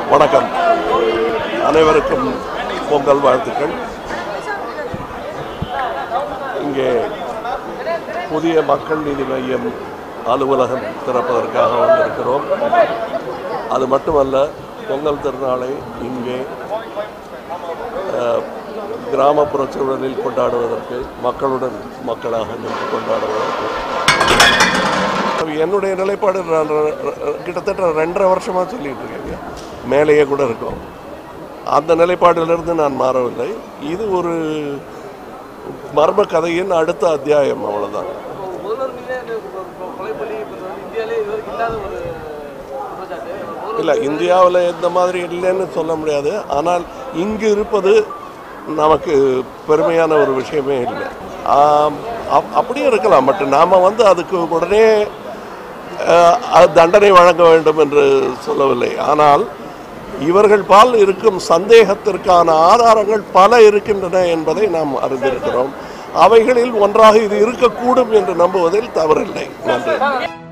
வணக்கம் அனைவருக்கும் பொங்கல் வாழ்த்துக்கள் இங்கே புதிய மக்கள் நீதி மையம் அலுவலகம் திறப்பதற்காக வந்திருக்கிறோம் அது மட்டுமல்ல பொங்கல் திருநாளை இங்கே அஹ், கிராமப்புற சூழலில் கொண்டாடுவதற்கு மக்களுடன் மக்களாக நின்று கொண்டாடுவதற்கு அப்ப என்னுடைய நிலைப்பாடு நான் ர- ர- கிட்டத்தட்ட ரெண்டரை வருஷமாக சொல்லிட்டு இருக்கேங்க மேலேயே கூட இருக்கும் அந்த நிலைப்பாட்டிலிருந்து நான் மாறவில்லை இது ஒரு மர்ம கதையின் அடுத்த அத்தியாயம் அவ்வளவுதான் முதல்வர் மீதே இந்த கொ- கொ- கொலை பலி இப்ப வந்து இந்தியாவிலே இதுவரைக்கும் இல்லாத ஒரு குற்றச்சாட்டு முதல்வர் இல்லை இந்தியாவில் இந்த மாதிரி இல்லைன்னு சொல்ல முடியாது ஆனால் இங்கு இருப்பது நமக்கு பெருமையான ஒரு விஷயமே இல்லை ஆம், அப்- அப்படியே இருக்கலாம் பட் நாம் வந்து அதுக்கு உடனே அஹ், அது தண்டனை வழங்க வேண்டும் என்று சொல்லவில்லை ஆனால் இவர்கள் பால் இருக்கும் சந்தேகத்திற்கான ஆதாரங்கள் பல இருக்கின்றன என்பதை நாம் அறிந்திருக்கிறோம் அவைகளில் ஒன்றாக இது இருக்கக்கூடும் என்று நம்புவதில் தவறில்லை நன்றி